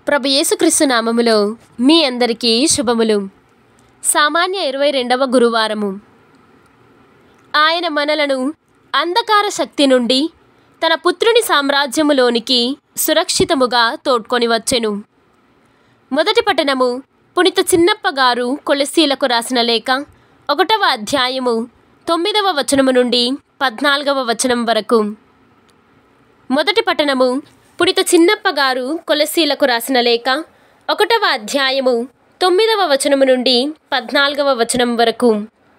ప్రభు యేసుక్రీస్తు నామములో మీ అందరికీ శుభములు సామాన్య ఇరవై రెండవ గురువారము ఆయన మనలను అంధకార శక్తి నుండి తన పుత్రుని సామ్రాజ్యములోనికి సురక్షితముగా తోడ్కొని వచ్చెను మొదటి పట్టణము పునిత చిన్నప్ప గారు కొలసీలకు రాసిన లేఖ ఒకటవ అధ్యాయము తొమ్మిదవ వచనము నుండి పద్నాలుగవ వచనం వరకు మొదటి పట్టణము పునిత చిన్నప్ప గారు కొలసీలకు రాసిన లేఖ ఒకటవ అధ్యాయము తొమ్మిదవ వచనము నుండి పద్నాలుగవ వచనం వరకు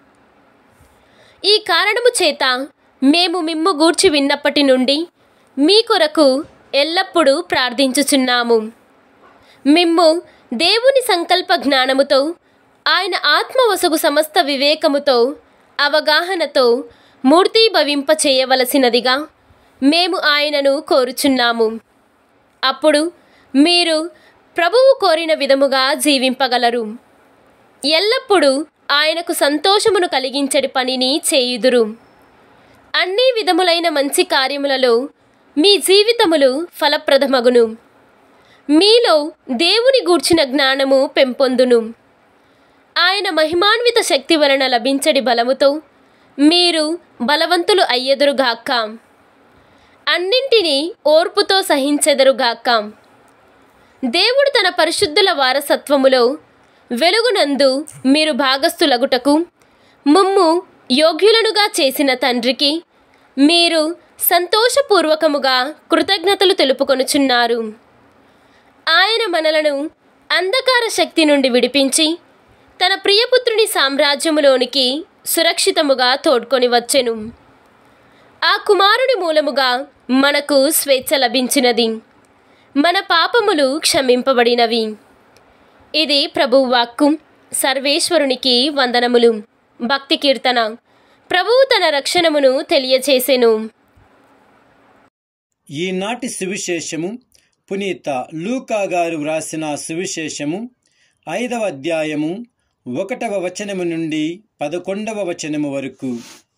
ఈ కారణము చేత మేము మిమ్ము గూర్చి విన్నప్పటి నుండి మీ కొరకు ఎల్లప్పుడూ ప్రార్థించుచున్నాము మిమ్ము దేవుని సంకల్ప జ్ఞానముతో ఆయన ఆత్మవసగు సమస్త వివేకముతో అవగాహనతో మూర్తీభవింప చేయవలసినదిగా మేము ఆయనను కోరుచున్నాము అప్పుడు మీరు ప్రభువు కోరిన విధముగా జీవింపగలరు ఎల్లప్పుడూ ఆయనకు సంతోషమును కలిగించడి పనిని చేయుదురు అన్ని విధములైన మంచి కార్యములలో మీ జీవితములు ఫలప్రదమగును మీలో దేవుని గూర్చిన జ్ఞానము పెంపొందును ఆయన మహిమాన్విత శక్తి వలన లభించడి బలముతో మీరు బలవంతులు అయ్యెదురుగాక అన్నింటినీ ఓర్పుతో సహించెదరుగాక దేవుడు తన పరిశుద్ధుల వారసత్వములో వెలుగునందు మీరు భాగస్థులగుటకు ముమ్ము యోగ్యులనుగా చేసిన తండ్రికి మీరు సంతోషపూర్వకముగా కృతజ్ఞతలు తెలుపుకొనుచున్నారు ఆయన మనలను అంధకార శక్తి నుండి విడిపించి తన ప్రియపుత్రుని సామ్రాజ్యములోనికి సురక్షితముగా తోడ్కొని వచ్చెను ఆ కుమారుని మూలముగా మనకు స్వేచ్ఛ లభించినది మన పాపములు క్షమింపబడినవి ఇది ప్రభువు వాక్కు సర్వేశ్వరునికి వందనములు భక్తి కీర్తన ప్రభువు తన రక్షణమును తెలియచేసెను ఈనాటి సువిశేషము పునీత లూకా గారు వ్రాసిన సువిశేషము ఐదవ అధ్యాయము ఒకటవ వచనము నుండి పదకొండవ వచనము వరకు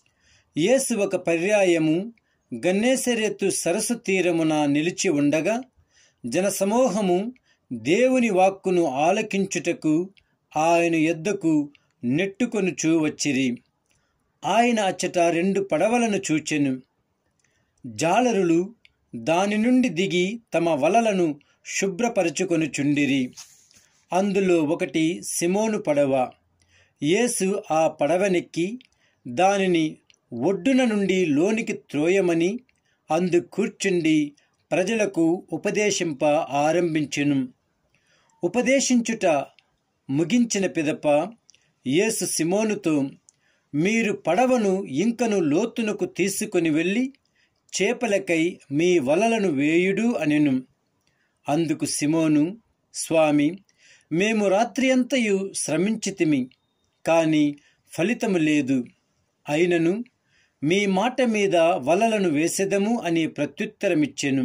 యేసు ఒక పర్యాయము గన్నేసరెత్తు సరస్సు తీరమున నిలిచి ఉండగా జనసమూహము దేవుని వాక్కును ఆలకించుటకు ఆయన ఎద్దకు నెట్టుకొనుచూ వచ్చిరి ఆయన అచ్చట రెండు పడవలను చూచెను జాలరులు దాని నుండి దిగి తమ వలలను శుభ్రపరచుకొనుచుండిరి అందులో ఒకటి సిమోను పడవ యేసు ఆ పడవనెక్కి దానిని ఒడ్డున నుండి లోనికి త్రోయమని అందు కూర్చుండి ప్రజలకు ఉపదేశింప ఆరంభించెను ఉపదేశించుట ముగించిన పిదప యేసు సిమోనుతో మీరు పడవను ఇంకను లోతునకు తీసుకొని వెళ్ళి చేపలకై మీ వలలను వేయుడు అనెను అందుకు సిమోను స్వామి మేము రాత్రి అంతయు శ్రమించితిమి కాని ఫలితము లేదు అయినను మీ మాట మీద వలలను వేసెదము అని ప్రత్యుత్తరమిచ్చెను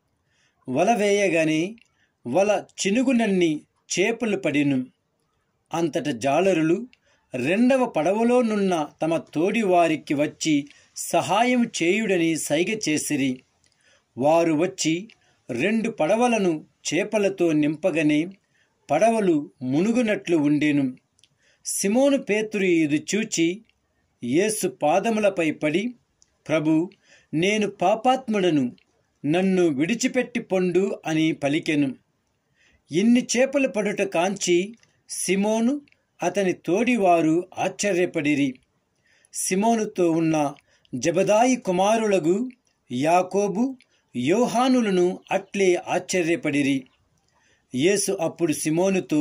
వల వేయగానే వల చినుగునన్ని చేపలు పడిను అంతట జాలరులు రెండవ పడవలోనున్న తమ తోడి వారికి వచ్చి సహాయం చేయుడని సైగ చేసిరి వారు వచ్చి రెండు పడవలను చేపలతో నింపగనే పడవలు మునుగునట్లు ఉండెను సిమోను పేతురు ఇది చూచి యేసు పాదములపై పడి ప్రభు నేను పాపాత్ముడను నన్ను విడిచిపెట్టి పొండు అని పలికెను ఇన్ని చేపలు పడుట కాంచి సిమోను అతని తోడివారు ఆశ్చర్యపడిరి సిమోనుతో ఉన్న జబదాయి కుమారులగు యాకోబు యోహానులను అట్లే ఆశ్చర్యపడిరి యేసు అప్పుడు సిమోనుతో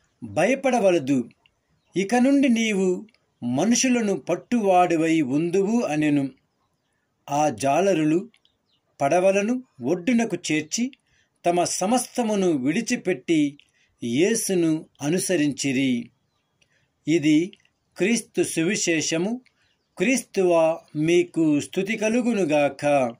భయపడవలదు ఇక నుండి నీవు మనుషులను పట్టువాడివై ఉందువు అనెను ఆ జాలరులు పడవలను ఒడ్డునకు చేర్చి తమ సమస్తమును విడిచిపెట్టి యేసును అనుసరించిరి ఇది క్రీస్తు సువిశేషము క్రీస్తువా మీకు స్థుతి కలుగునుగాక